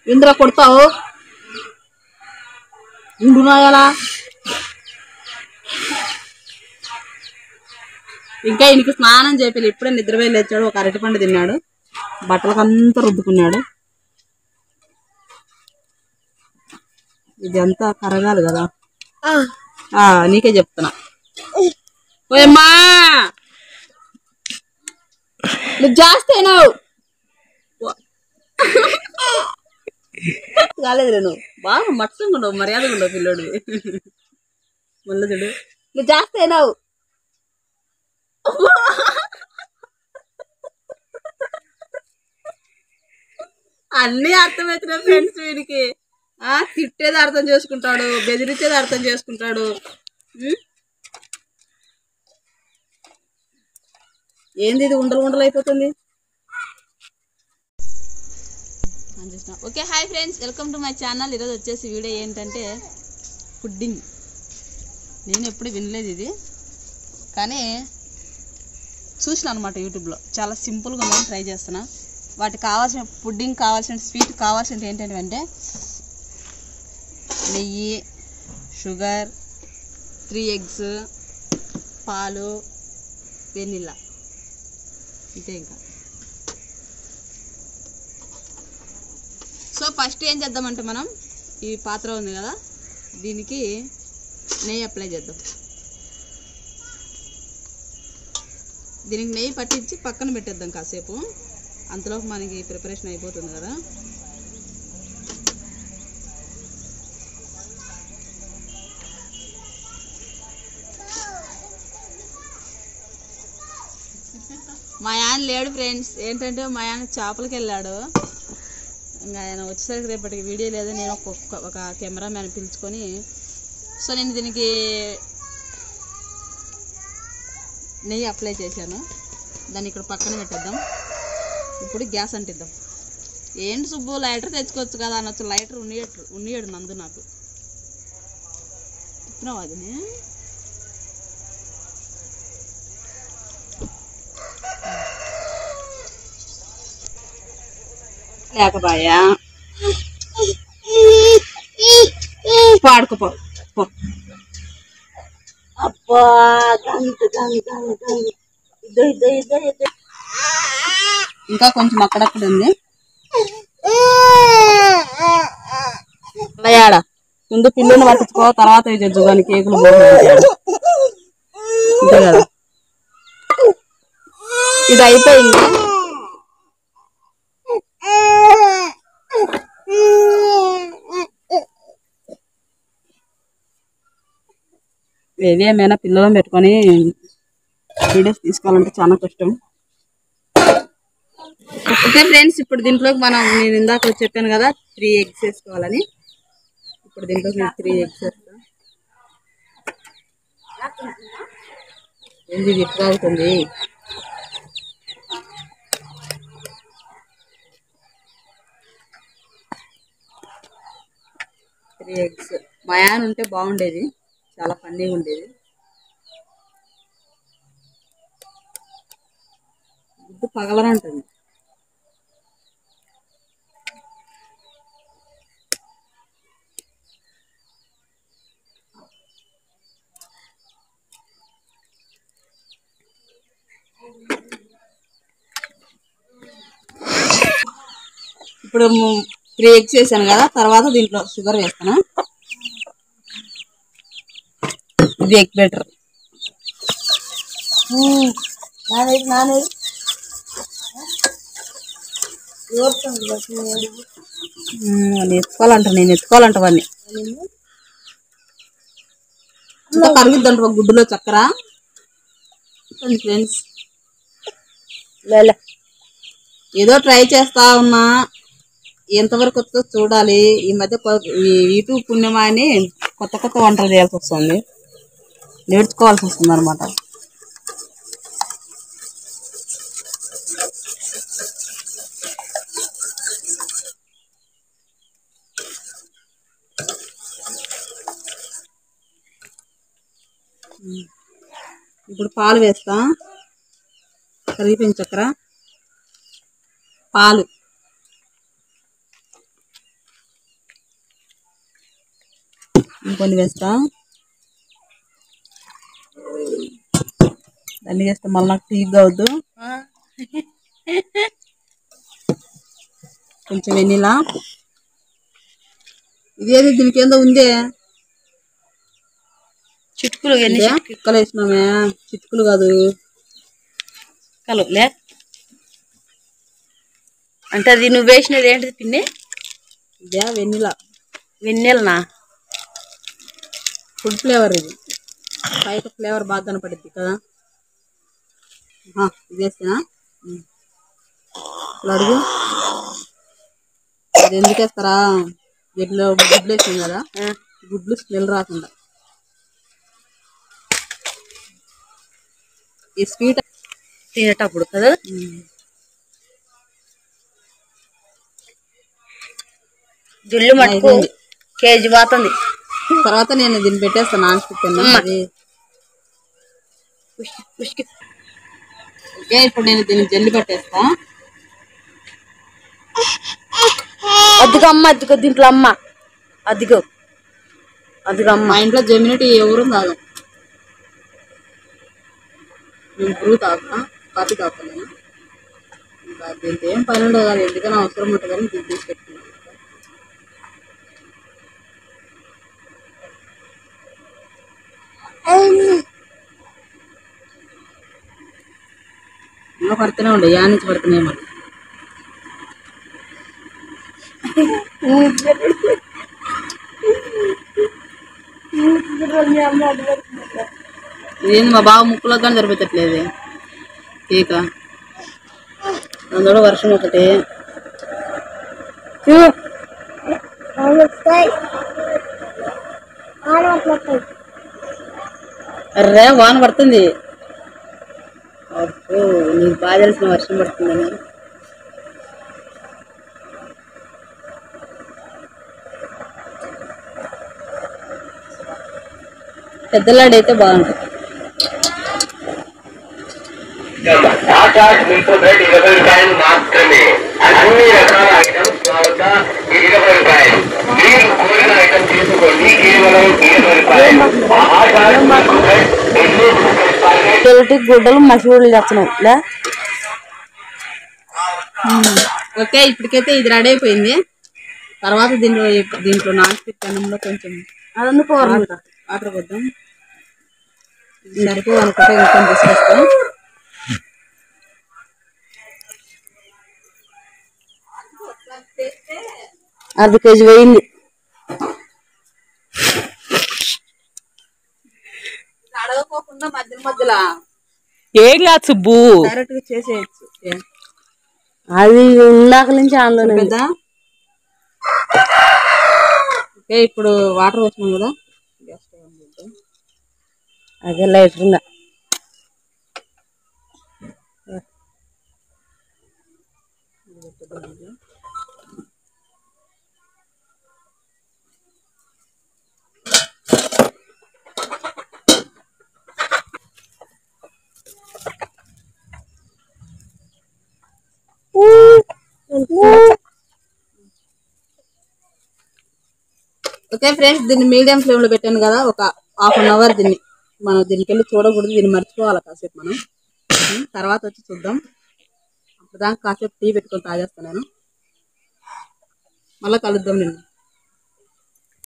ఇందులో కొడతావు ఉండున్నాయలా ఇంకా ఈయనకి స్నానం చేపి ఇప్పుడే నిద్రపోయి లేచాడు ఒక అరటిపండు తిన్నాడు బట్టలకంతా రుద్దుకున్నాడు ఇది అంతా కరగాలి కదా ఆ నీకే చెప్తున్నా ఓయమ్మా నువ్వు జాస్తేనావు కాలేదులే నువ్వు బాగా మట్టంగా ఉండవు మర్యాదగా ఉండవు పిల్లోడివి మళ్ళీ చూడు నువ్వు జాస్తేనావు అన్నీ అర్థమవుతున్నాయి ఫ్రెండ్స్ వీడికి ఆ తిట్టేది అర్థం చేసుకుంటాడు బెదిరించేది అర్థం చేసుకుంటాడు ఉం? ఏంది ఇది ఉండలు ఉండలు అయిపోతుంది okay hi friends welcome to my channel ఈరోజు వచ్చేసి వీడియో ఏంటంటే పుడ్డింగ్ నేను ఎప్పుడు వినలేదు ఇది కానీ చూసిన అనమాట యూట్యూబ్లో చాలా సింపుల్గా ఉందని ట్రై చేస్తున్నా వాటికి కావాల్సిన పుడ్డింగ్ కావాల్సిన స్వీట్ కావాల్సినవి ఏంటంటే అంటే నెయ్యి షుగర్ త్రీ ఎగ్స్ పాలు వెనిల్లా ఇంతే ఇంకా సో ఫస్ట్ ఏం చేద్దామంటే మనం ఈ పాత్ర ఉంది కదా దీనికి నెయ్యి అప్లై చేద్దాం దీనికి నెయ్యి పట్టించి పక్కన పెట్టేద్దాం కాసేపు అంతలోపు మనకి ప్రిపరేషన్ అయిపోతుంది కదా మా ఆయన లేడు ఫ్రెండ్స్ ఏంటంటే మా ఆయన చేపలకి వెళ్ళాడు ఇంకా ఆయన వచ్చేసరికి రేపటికి వీడియో లేదు నేను ఒక ఒక కెమెరామ్యాన్ పిలుచుకొని సో నేను దీనికి నెయ్యి అప్లై చేశాను దాన్ని ఇక్కడ పక్కన పెట్టేద్దాం ఇప్పుడు గ్యాస్ అంటిద్దాం ఏంటి సుబ్బు లైటర్ తెచ్చుకోవచ్చు కదా అనొచ్చు లైటర్ ఉన్నియట్టు ఉన్నియడు నందు నాకు తిప్పినావు అది లేకబాయా పాడుకోపో పో అబ్బా గంతు గంతు గంతు గంతు. ఇద్దో ఇద్దో ఇద్దో ఇద్దో ఇంకా కొంచెం అక్కడక్కడ ఉంది అయ్యాడ ముందు పిల్లుని పట్టించుకో తర్వాత ఇది జుగాని కేకులు పోగొట్టాడు అంతే కదా ఇది అయిపోయింది ఏది ఏమైనా పిల్లలను పెట్టుకొని వీడియోస్ తీసుకోవాలంటే చాలా కష్టం ఓకే ఫ్రెండ్స్ ఇప్పుడు దీంట్లోకి మనం నేను ఇందాక చెప్పాను కదా త్రీ ఎగ్స్ వేసుకోవాలని ఇప్పుడు దీంట్లోకి నేను త్రీ ఎగ్స్ వేస్తాను ఏంది ఇది ఇట్లా అవుతుంది త్రీ ఎగ్స్ మా ఆయన ఉంటే బాగుండేది చాలా ఫన్నీగా ఉండేది గుడ్డు పగలనంటుంది ఇప్పుడు త్రీ ఎగ్స్ వేసాను కదా తర్వాత దీంట్లో షుగర్ వేస్తాను ఇది ఎగ్ బెటర్ నానేది నానేది నేను ఎత్తుకోవాలంట నేను ఎత్తుకోవాలంట వాడిని ఇంకా కరుగుద్దంట ఒక గుడ్డులో చక్కెర ఫ్రెండ్స్ ఏదో ట్రై చేస్తా ఉన్నా ఎంతవరకు వస్తుందో చూడాలి ఈ మధ్య కొ- ఈ యూట్యూబ్ పుణ్యమా అని కొత్త కొత్త వంటలు చేయాల్సి వస్తుంది నేర్చుకోవాల్సి వస్తుంది అనమాట ఇప్పుడు పాలు వేస్తా కరిగిపోయిన చక్కెర పాలు ఇంకొన్ని వేస్తా దాన్ని వేస్తే మళ్ళీ నాకు తీగ్గా అవద్దు కొంచెం వెన్నీలా ఇదేది దీనికి ఏందో ఉందే చిటుకులు ఎన్ని ఇదే? చిట్కలు వేసినామే చిటుకులు కాదు చిటుకలు లే అంటే అది నువ్వు వేసినది ఏంటిది పిన్ని ఇదే వెన్నీలా వెన్నెలనా ఫుడ్ ఫ్లేవర్ ఇది పైకి ఫ్లేవర్ బాగా కనపడుద్ది కదా ఆహా, ఇది వేస్తేనా ఉమ్. ఇప్పుడు అడుగు అది ఎందుకు వేస్తారా వీటిలో గుడ్లు వేసాం కదా ఆ, గుడ్లు స్మెల్ రాకుండా ఈ స్వీట్ తినేటప్పుడు కదా జుల్లు మటుకు అయిపోయింది. కేజీ పోతుంది తర్వాత నేను దీన్ని పెట్టేస్తాను నాన్ స్టిక్ అన్న అమ్మ. అది ఉష్కి, ఉష్కి. ఓకే ఇప్పుడు నేను దీన్ని జల్లి పట్టేస్తా అదిగో అమ్మ అదిగో దీంట్లో అమ్మ అదిగో అదిగో అమ్మ మా ఇంట్లో జమినిటీ ఎవరు తాగం మేము బ్రూ తాగుతా కాఫీ తాగుతాను నేను ఇంకా దీంతో ఏం పని ఉండదు కదా ఎందుకని అవసరం ఉంటుంది కానీ దీన్ని తీసి పెట్టుకున్నాను ఇంకా పడుతూనే ఉండే యా నుంచి పడుతున్నాయి మరి ఇదేంది మా బావ ముక్కులో కానీ సరిపెట్టట్లేదు కేక అందులో వర్షం ఒకటి అర్రే వాన పడుతుంది అబ్బో నీకు బాగా తెలిసిన వర్షం పడుతుందని పెద్దలాడైతే బాగుంటుంది టాటా మిల్క్ బ్రెడ్ ఇరవై రూపాయలు మాత్రమే అన్ని రకాల ఐటమ్స్ మా వద్ద ఇరవై రూపాయలు మీరు కోరిన ఐటమ్ తీసుకోండి కేవలం ఇరవై రూపాయలు టాటా మిల్క్ బ్రెడ్ ఎన్నో రూపాయలు పిల్లటి గుడ్డలు మసిగుడ్లు తెచ్చినావు లే ఓకే ఇప్పటికైతే ఇది రెడీ అయిపోయింది తర్వాత దీంట్లో దీంట్లో నాన్ స్టిక్ అన్నంలో కొంచెం అదందుకు వాటర్ వాటర్ పోద్దాం ఇది సరిపో అనుకుంటే ఇంకొంచెం తీసుకొస్తాం అర్ధ కేజీ పోయింది అడగకోకుండా మధ్య మధ్యలో ఏం కాదు సుబ్బు డైరెక్ట్ గా చేసేయచ్చు ఏ, అది ఇందాక నుంచి ఆందోళన పెద్ద ఓకే ఇప్పుడు వాటర్ పోసినాం కదా గ్యాస్ స్టవ్ ఆన్ చేద్దాం. అదే లైటర్ ఉందా ఓకే ఫ్రెండ్స్ దీన్ని మీడియం ఫ్లేమ్ లో పెట్టాను కదా ఒక హాఫ్ అన్ అవర్ దీన్ని మనం దీనికి వెళ్ళి చూడకూడదు దీన్ని మర్చిపోవాలి కాసేపు మనం ఉం, తర్వాత వచ్చి చూద్దాం అప్పుడు దాకా కాసేపు టీ పెట్టుకొని తాగేస్తాను నేను మళ్ళీ కలుద్దాం నిన్ను